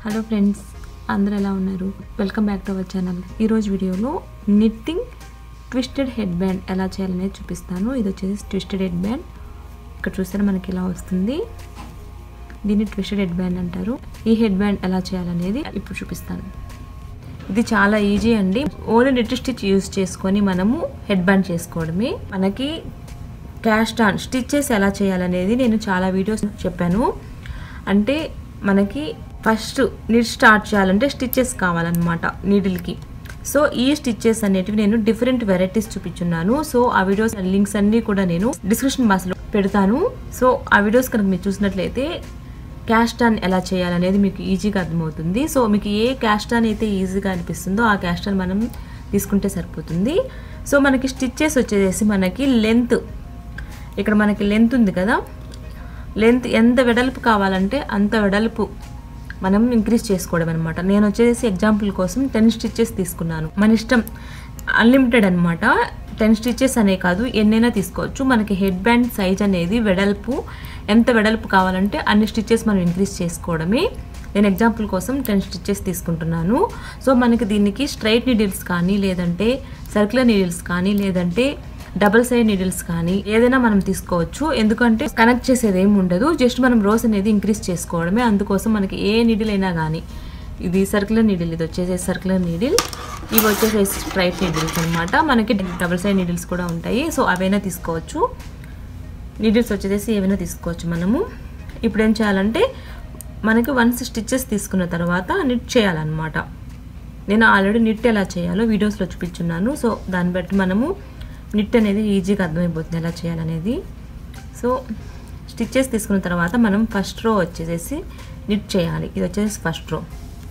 hello friends అందరూ ఎలా ఉన్నారు welcome back to our channel ఈరోజు వీడియోలో నిట్టింగ్ ట్విస్టెడ్ హెడ్ బ్యాండ్ ఎలా చేయాలనేది చూపిస్తాను ఇది వచ్చేసి ట్విస్టెడ్ హెడ్ బ్యాండ్ ఇక్కడ చూస్తే మనకి ఇలా వస్తుంది దీన్ని ట్విస్టెడ్ హెడ్ బ్యాండ్ అంటారు ఈ హెడ్ బ్యాండ్ ఎలా చేయాలనేది ఇప్పుడు చూపిస్తాను ఇది చాలా ఈజీ అండి ఓన్లీ నెట్ స్టిచ్ యూజ్ చేసుకొని మనము హెడ్ బ్యాండ్ చేసుకోవడమే మనకి క్యాస్ట్ ఆన్ స్టిచ్చెస్ ఎలా చేయాలనేది నేను చాలా వీడియోస్ చెప్పాను అంటే మనకి ఫస్ట్ నీడ్ స్టార్ట్ చేయాలంటే స్టిచ్చెస్ కావాలన్నమాట నీడిల్కి సో ఈ స్టిచ్చెస్ అనేటివి నేను డిఫరెంట్ వెరైటీస్ చూపించున్నాను సో ఆ వీడియోస్ లింక్స్ అన్నీ కూడా నేను డిస్క్రిప్షన్ బాక్స్లో పెడతాను సో ఆ వీడియోస్ కనుక మీరు చూసినట్లయితే క్యాస్ట్ ఆన్ ఎలా చేయాలనేది మీకు ఈజీగా అర్థమవుతుంది సో మీకు ఏ క్యాస్ట్ ఆన్ అయితే ఈజీగా అనిపిస్తుందో ఆ క్యాస్ట్ ఆన్ మనం తీసుకుంటే సరిపోతుంది సో మనకి స్టిచ్చెస్ వచ్చేసి మనకి లెంత్ ఇక్కడ మనకి లెంత్ ఉంది కదా లెంత్ ఎంత వెడల్పు కావాలంటే అంత వెడల్పు మనం ఇంక్రీజ్ చేసుకోవడం అనమాట నేను వచ్చేసి ఎగ్జాంపుల్ కోసం టెన్ స్టిచ్చెస్ తీసుకున్నాను మన ఇష్టం అన్లిమిటెడ్ అనమాట టెన్ స్టిచ్చెస్ అనే కాదు ఎన్నైనా తీసుకోవచ్చు మనకి హెడ్ బ్యాండ్ సైజ్ అనేది వెడల్పు ఎంత వెడల్పు కావాలంటే అన్ని స్టిచ్చెస్ మనం ఇంక్రీజ్ చేసుకోవడమే నేను ఎగ్జాంపుల్ కోసం టెన్ స్టిచ్చెస్ తీసుకుంటున్నాను సో మనకి దీనికి స్ట్రైట్ నీడిల్స్ కానీ లేదంటే సర్క్యులర్ నీడిల్స్ కానీ లేదంటే డబుల్ సైడ్ నీడిల్స్ కానీ ఏదైనా మనం తీసుకోవచ్చు ఎందుకంటే కనెక్ట్ చేసేది ఏమి ఉండదు జస్ట్ మనం రోస్ అనేది ఇంక్రీజ్ చేసుకోవడమే అందుకోసం మనకి ఏ నీడిల్ అయినా కానీ ఇది సర్క్యులర్ నీడిల్ ఇది వచ్చేసి సర్క్యులర్ నీడిల్ ఇవి వచ్చేసి స్ట్రైట్ నీడిల్స్ అనమాట మనకి డబుల్ సైడ్ నీడిల్స్ కూడా ఉంటాయి సో అవైనా తీసుకోవచ్చు నీడిల్స్ వచ్చేసి ఏమైనా తీసుకోవచ్చు మనము ఇప్పుడు ఏం చేయాలంటే మనకి వన్స్ స్టిచ్చెస్ తీసుకున్న తర్వాత నిట్ చేయాలన్నమాట నేను ఆల్రెడీ నిట్ ఎలా చేయాలో వీడియోస్లో చూపించున్నాను సో దాన్ని బట్టి మనము నిట్ అనేది ఈజీగా అర్థమైపోతుంది ఎలా చేయాలనేది సో స్టిచ్చెస్ తీసుకున్న తర్వాత మనం ఫస్ట్ రో వచ్చేసేసి నిట్ చేయాలి ఇది వచ్చేసి ఫస్ట్ రో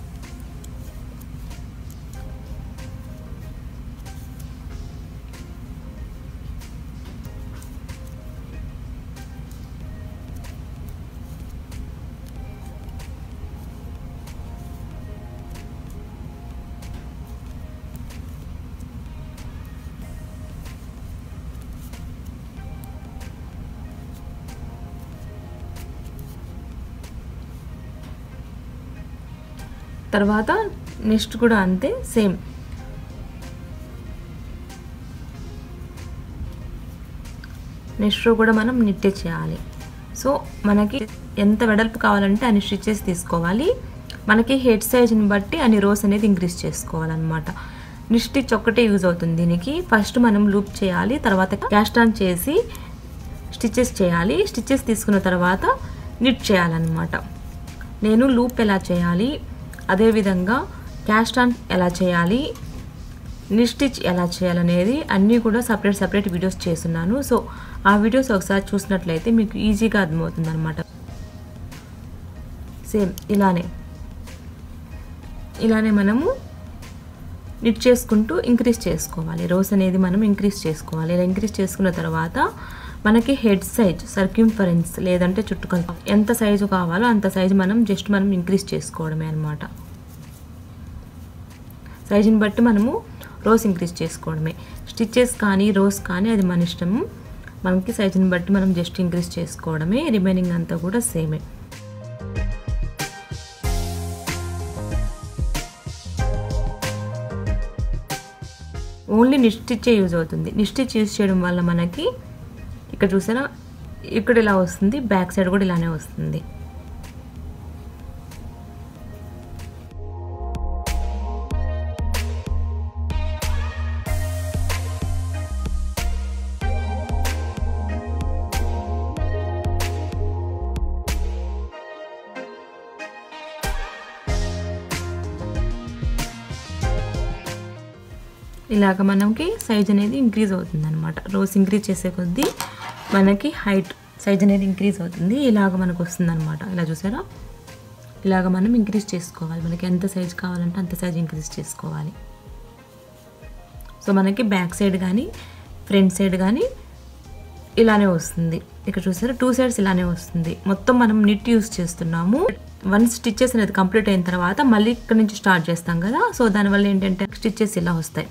తర్వాత నెక్స్ట్ కూడా అంతే సేమ్ నెక్స్ట్ రో కూడా మనం నిట్టే చేయాలి సో మనకి ఎంత వెడల్పు కావాలంటే అన్ని స్టిచ్చెస్ తీసుకోవాలి మనకి హెడ్ సైజ్ని బట్టి అన్ని రోస్ అనేది ఇంక్రీజ్ చేసుకోవాలన్నమాట నిట్ స్టిచ్ ఒక్కటే యూజ్ అవుతుంది దీనికి ఫస్ట్ మనం లూప్ చేయాలి తర్వాత క్యాస్ట్ ఆన్ చేసి స్టిచ్చెస్ చేయాలి స్టిచ్చెస్ తీసుకున్న తర్వాత నిట్ చేయాలన్నమాట నేను లూప్ ఎలా చేయాలి అదేవిధంగా క్యాస్ట్ ఆన్ ఎలా చేయాలి నిస్టిచ్ ఎలా చేయాలనేది అన్నీ కూడా సపరేట్ సపరేట్ వీడియోస్ చేస్తున్నాను సో ఆ వీడియోస్ ఒకసారి చూసినట్లయితే మీకు ఈజీగా అర్థమవుతుంది అనమాట సేమ్ ఇలానే ఇలానే మనము నిట్ చేసుకుంటూ ఇంక్రీజ్ చేసుకోవాలి రోస్ అనేది మనం ఇంక్రీజ్ చేసుకోవాలి ఇలా ఇంక్రీజ్ చేసుకున్న తర్వాత మనకి హెడ్ సైజ్ సర్క్యూంఫరెన్స్ లేదంటే చుట్టుకొలత ఎంత సైజు కావాలో అంత సైజు మనం జస్ట్ మనం ఇంక్రీజ్ చేసుకోవడమే అనమాట సైజుని బట్టి మనము రోస్ ఇంక్రీజ్ చేసుకోవడమే స్టిచ్చెస్ కానీ రోస్ కానీ అది మన ఇష్టము మనకి సైజుని బట్టి మనం జస్ట్ ఇంక్రీజ్ చేసుకోవడమే రిమైనింగ్ అంతా కూడా సేమే ఓన్లీ నిస్టిచ్చే యూజ్ అవుతుంది నిస్టిచ్ యూజ్ చేయడం వల్ల మనకి ఇక్కడ చూసారా ఇక్కడ ఇలా వస్తుంది బ్యాక్ సైడ్ కూడా ఇలానే వస్తుంది ఇలాగ మనకి సైజ్ అనేది ఇంక్రీజ్ అవుతుంది అనమాట రోస్ ఇంక్రీజ్ చేసే కొద్దీ మనకి హైట్ సైజ్ అనేది ఇంక్రీజ్ అవుతుంది ఇలాగ మనకు వస్తుంది అనమాట ఇలా చూసారా ఇలాగ మనం ఇంక్రీజ్ చేసుకోవాలి మనకి ఎంత సైజ్ కావాలంటే అంత సైజ్ ఇంక్రీజ్ చేసుకోవాలి సో మనకి బ్యాక్ సైడ్ కానీ ఫ్రంట్ సైడ్ కానీ ఇలానే వస్తుంది ఇక్కడ చూసారా టూ సైడ్స్ ఇలానే వస్తుంది మొత్తం మనం నిట్ యూస్ చేస్తున్నాము వన్ స్టిచ్చెస్ అనేది కంప్లీట్ అయిన తర్వాత మళ్ళీ ఇక్కడ నుంచి స్టార్ట్ చేస్తాం కదా సో దానివల్ల ఏంటంటే స్టిచ్చెస్ ఇలా వస్తాయి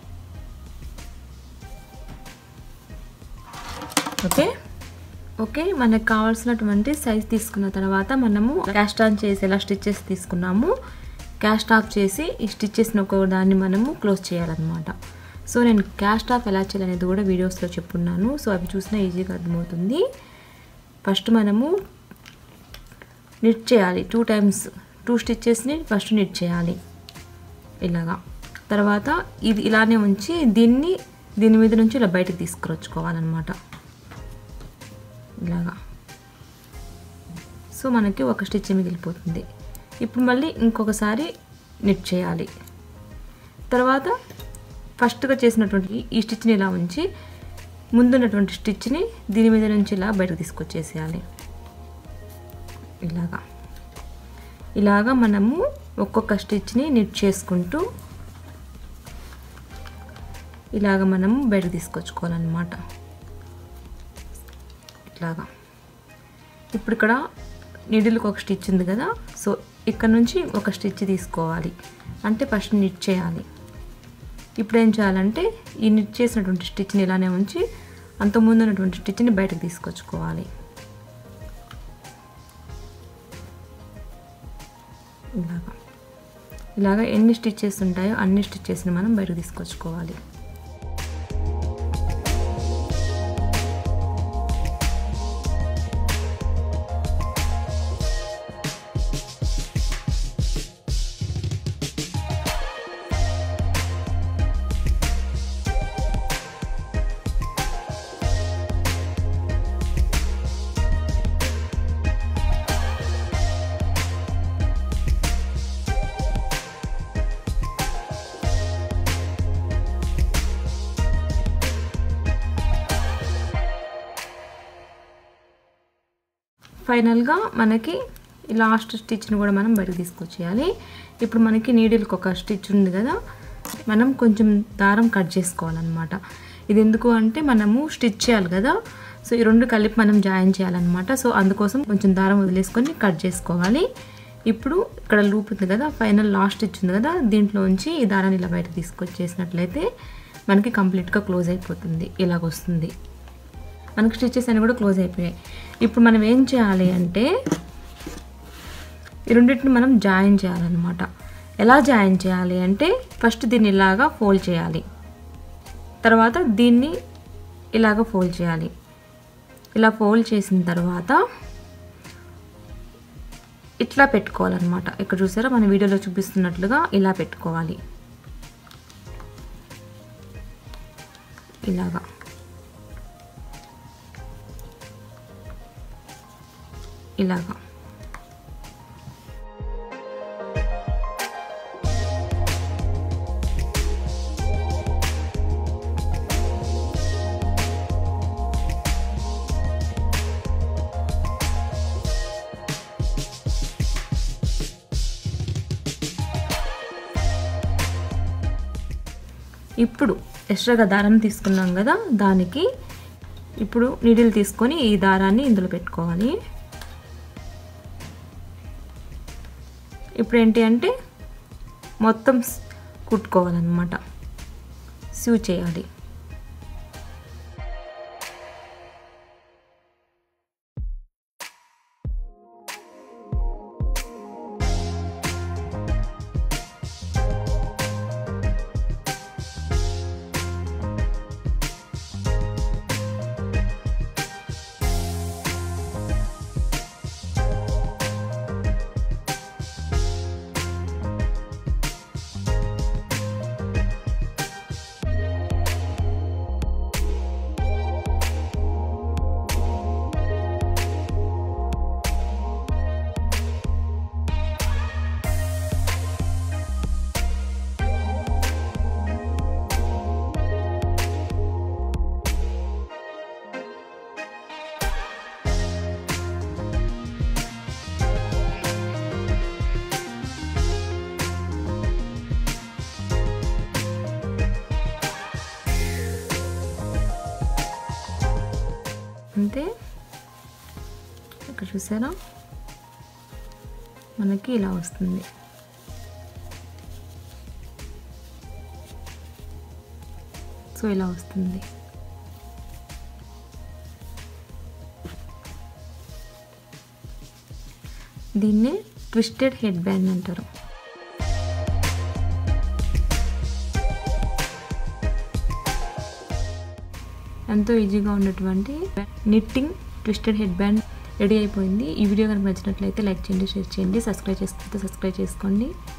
ఓకే ఓకే మనకు కావాల్సినటువంటి సైజ్ తీసుకున్న తర్వాత మనము క్యాస్ట్ ఆన్ చేసి ఎలా స్టిచ్చెస్ తీసుకున్నాము క్యాస్ట్ ఆఫ్ చేసి ఈ స్టిచ్చెస్ని ఒక దాన్ని మనము క్లోజ్ చేయాలన్నమాట సో నేను క్యాస్ట్ ఆఫ్ ఎలా చేయాలనేది కూడా వీడియోస్లో చెప్పున్నాను సో అవి చూసినా ఈజీగా అర్థమవుతుంది ఫస్ట్ మనము నిట్ చేయాలి టూ టైమ్స్ టూ స్టిచ్చెస్ని ఫస్ట్ నిట్ చేయాలి ఇలాగా తర్వాత ఇది ఇలానే ఉంచి దీన్ని దీని మీద నుంచి ఇలా బయటకు తీసుకురొచ్చుకోవాలన్నమాట ఇలాగా సో మనకి ఒక స్టిచ్ మిగిలిపోతుంది ఇప్పుడు మళ్ళీ ఇంకొకసారి నిట్ చేయాలి తర్వాత ఫస్ట్గా చేసినటువంటి ఈ స్టిచ్ని ఇలా ఉంచి ముందున్నటువంటి స్టిచ్ని దీని మీద నుంచి ఇలా బయటకు తీసుకొచ్చేసేయాలి ఇలాగా ఇలాగా మనము ఒక్కొక్క స్టిచ్ని నిట్ చేసుకుంటూ ఇలాగ మనము బయటకు తీసుకొచ్చుకోవాలన్నమాట ఇట్లాగా ఇప్పుడు ఇక్కడ నీడిల్కి ఒక స్టిచ్ ఉంది కదా సో ఇక్కడ నుంచి ఒక స్టిచ్ తీసుకోవాలి అంటే ఫస్ట్ నిట్ చేయాలి ఇప్పుడు ఏం చేయాలంటే ఈ నిట్ చేసినటువంటి స్టిచ్ని ఇలానే ఉంచి అంతకుముందు ఉన్నటువంటి స్టిచ్ని బయటకు తీసుకొచ్చుకోవాలి ఇలాగా ఇలాగా ఎన్ని స్టిచ్చెస్ ఉంటాయో అన్ని స్టిచ్చెస్ని మనం బయటకు తీసుకొచ్చుకోవాలి ఫైనల్గా మనకి ఈ లాస్ట్ స్టిచ్ని కూడా మనం బయటకు తీసుకొచ్చేయాలి ఇప్పుడు మనకి నీడిల్కి ఒక స్టిచ్ ఉంది కదా మనం కొంచెం దారం కట్ చేసుకోవాలన్నమాట ఇది ఎందుకు అంటే మనము స్టిచ్ చేయాలి కదా సో ఈ రెండు కలిపి మనం జాయిన్ చేయాలన్నమాట సో అందుకోసం కొంచెం దారం వదిలేసుకొని కట్ చేసుకోవాలి ఇప్పుడు ఇక్కడ లూప్ ఉంది కదా ఫైనల్ లాస్ట్ స్టిచ్ ఉంది కదా దీంట్లో ఉంచి ఈ దారాన్ని ఇలా బయటకు తీసుకొచ్చేసినట్లయితే మనకి కంప్లీట్గా క్లోజ్ అయిపోతుంది ఇలాగ వస్తుంది మనకి స్టిచెస్ అన్నీ కూడా క్లోజ్ అయిపోయాయి ఇప్పుడు మనం ఏం చేయాలి అంటే ఈ రెండింటిని మనం జాయిన్ చేయాలన్నమాట ఎలా జాయిన్ చేయాలి అంటే ఫస్ట్ దీన్ని ఇలాగా ఫోల్డ్ చేయాలి తర్వాత దీన్ని ఇలాగ ఫోల్డ్ చేయాలి ఇలా ఫోల్డ్ చేసిన తర్వాత ఇట్లా పెట్టుకోవాలన్నమాట ఇక్కడ చూసారా మన వీడియోలో చూపిస్తున్నట్లుగా ఇలా పెట్టుకోవాలి ఇలాగా ఇలాగా ఇప్పుడు ఎక్స్ట్రాగా దారం తీసుకున్నాం కదా దానికి ఇప్పుడు నీడిల్ తీసుకొని ఈ దారాన్ని ఇందులో పెట్టుకోవాలి ఇప్పుడు ఏంటి అంటే మొత్తం కుట్టుకోవాలన్నమాట సీవ్ చేయాలి అంతే ఇక్కడ చూసారా మనకి ఇలా వస్తుంది సో ఇలా వస్తుంది దీన్ని ట్విస్టెడ్ హెడ్ బ్యాండ్ అంటారు ఎంతో ఈజీగా ఉన్నటువంటి knitting twisted head band ready అయిపోయింది ఈ వీడియో కనుక నచ్చినట్లయితే లైక్ చేయండి షేర్ చేయండి సబ్స్క్రైబ్ చేసుకుంటే సబ్స్క్రైబ్ చేసుకోండి